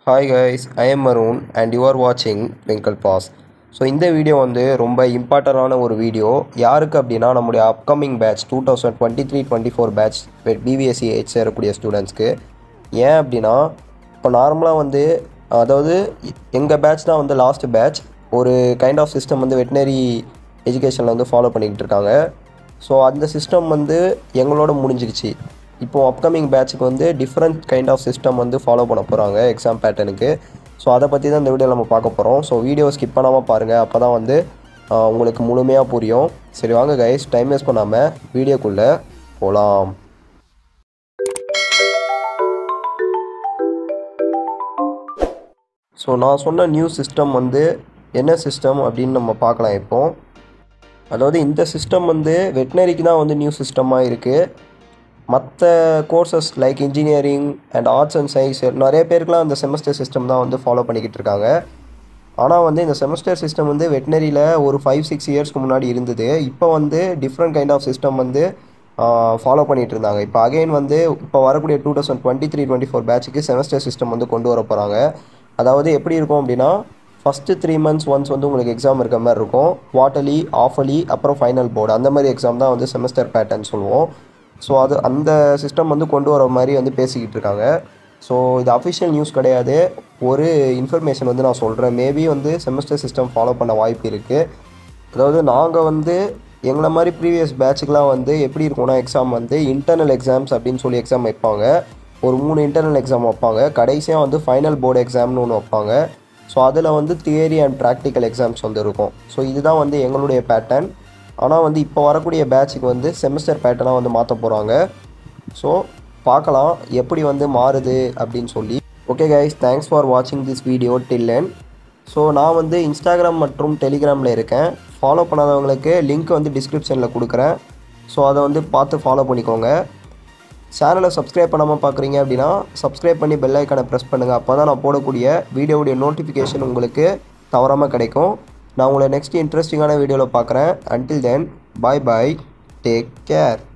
hi guys I am Marun and you are வாட்சிங் twinkle paws so இந்த video வந்து ரொம்ப இம்பார்ட்டண்டான ஒரு வீடியோ யாருக்கு அப்படின்னா நம்முடைய upcoming batch two thousand twenty three twenty four batch BPSC எயிட் சேரக்கூடிய ஸ்டூடெண்ட்ஸ்க்கு ஏன் அப்படின்னா இப்போ நார்மலாக வந்து அதாவது எங்கள் பேட்ச் தான் வந்து லாஸ்ட் பேட்ச் ஒரு கைண்ட் ஆஃப் சிஸ்டம் வந்து வெட்டினரி எஜுகேஷனில் வந்து ஃபாலோ பண்ணிக்கிட்டு இருக்காங்க ஸோ அந்த சிஸ்டம் வந்து எங்களோட முடிஞ்சிருச்சு இப்போது அப்கமிங் பேட்சுக்கு வந்து டிஃப்ரெண்ட் கைண்ட் ஆஃப் சிஸ்டம் வந்து ஃபாலோ பண்ண போகிறாங்க எக்ஸாம் பேட்டர்னுக்கு ஸோ அதை பற்றி தான் இந்த வீடியோ நம்ம பார்க்க போகிறோம் ஸோ வீடியோ ஸ்கிப் பண்ணாமல் பாருங்கள் அப்போ தான் வந்து ஆஹ், உங்களுக்கு முழுமையாக புரியும் சரி வாங்க கைஸ் டைம் வேஸ்ட் பண்ணாமல் வீடியோக்குள்ளே போகலாம் ஸோ நான் சொன்ன நியூ சிஸ்டம் வந்து என்ன சிஸ்டம் அப்படின்னு நம்ம பார்க்கலாம் இப்போ அதாவது இந்த சிஸ்டம் வந்து வெட்டினரிக்கு தான் வந்து நியூ சிஸ்டமாக இருக்குது மற்ற courses like engineering and arts and science நிறைய பேருக்குலாம் அந்த செமஸ்டர் சிஸ்டம் தான் வந்து ஃபாலோ பண்ணிக்கிட்டு இருக்காங்க ஆனால் வந்து இந்த செமஸ்டர் சிஸ்டம் வந்து வெட்டினரியில் ஒரு ஃபைவ் சிக்ஸ் இயர்ஸ்க்கு முன்னாடி இருந்தது இப்போ வந்து டிஃப்ரெண்ட் கைண்ட் ஆஃப் சிஸ்டம் வந்து ஃபாலோ பண்ணிகிட்டு இருந்தாங்க இப்போ அகைன் வந்து இப்போ வரக்கூடிய two thousand twenty three twenty four பேட்சுக்கு செமஸ்டர் சிஸ்டம் வந்து கொண்டு வர போகிறாங்க அதாவது எப்படி இருக்கும் அப்படின்னா ஃபஸ்ட்டு த்ரீ மந்த்ஸ் ஒன்ஸ் வந்து உங்களுக்கு எக்ஸாம் இருக்க மாதிரி இருக்கும் குவார்ட்டர்லி ஆஃபலி அப்புறம் ஃபைனல் போர்டு அந்த மாதிரி எக்ஸாம் தான் வந்து செமஸ்டர் பேட்டர்ன் சொல்லுவோம் ஸோ அது அந்த சிஸ்டம் வந்து கொண்டு வர மாதிரி வந்து பேசிக்கிட்டு இருக்காங்க ஸோ இது அஃபிஷியல் நியூஸ் கிடையாது ஒரு இன்ஃபர்மேஷன் வந்து நான் சொல்கிறேன் மேபி வந்து செமஸ்டர் சிஸ்டம் ஃபாலோ பண்ண வாய்ப்பு இருக்குது அதாவது நாங்கள் வந்து எங்களை மாதிரி ப்ரீவியஸ் பேட்சுக்கெலாம் வந்து எப்படி இருக்கும்னா எக்ஸாம் வந்து இன்டர்னல் எக்ஸாம்ஸ் அப்படின்னு சொல்லி எக்ஸாம் வைப்பாங்க ஒரு மூணு இன்டர்னல் எக்ஸாம் வைப்பாங்க கடைசியாக வந்து ஃபைனல் போர்டு எக்ஸாம்னு ஒன்று வைப்பாங்க ஸோ அதில் வந்து தியரி அண்ட் ப்ராக்டிக்கல் எக்ஸாம்ஸ் வந்து இருக்கும் ஸோ இதுதான் வந்து எங்களுடைய பேட்டர்ன் ஆனால் வந்து இப்போ வரக்கூடிய பேட்சுக்கு வந்து செமஸ்டர் பேட்டர்னாக வந்து மாற்ற போகிறாங்க ஸோ பார்க்கலாம் எப்படி வந்து மாறுது அப்படின்னு சொல்லி ஓகே கைஸ் தேங்க்ஸ் ஃபார் வாட்சிங் திஸ் வீடியோ டில் என் ஸோ நான் வந்து இன்ஸ்டாகிராம் மற்றும் டெலிகிராமில் இருக்கேன் ஃபாலோ பண்ணாதவங்களுக்கு லிங்க் வந்து டிஸ்கிரிப்ஷனில் கொடுக்குறேன் ஸோ அதை வந்து பார்த்து ஃபாலோ பண்ணிக்கோங்க சேனலை சப்ஸ்கிரைப் பண்ணாமல் பார்க்குறீங்க அப்படின்னா சப்ஸ்கிரைப் பண்ணி பெல் ஐக்கானை ப்ரெஸ் பண்ணுங்கள் அப்போ தான் நான் போடக்கூடிய வீடியோவுடைய நோட்டிஃபிகேஷன் உங்களுக்கு தவறாமல் கிடைக்கும் நான் உங்களை நெக்ஸ்ட் இன்ட்ரெஸ்டிங்கான வீடியோவில் பார்க்குறேன் until then bye bye take care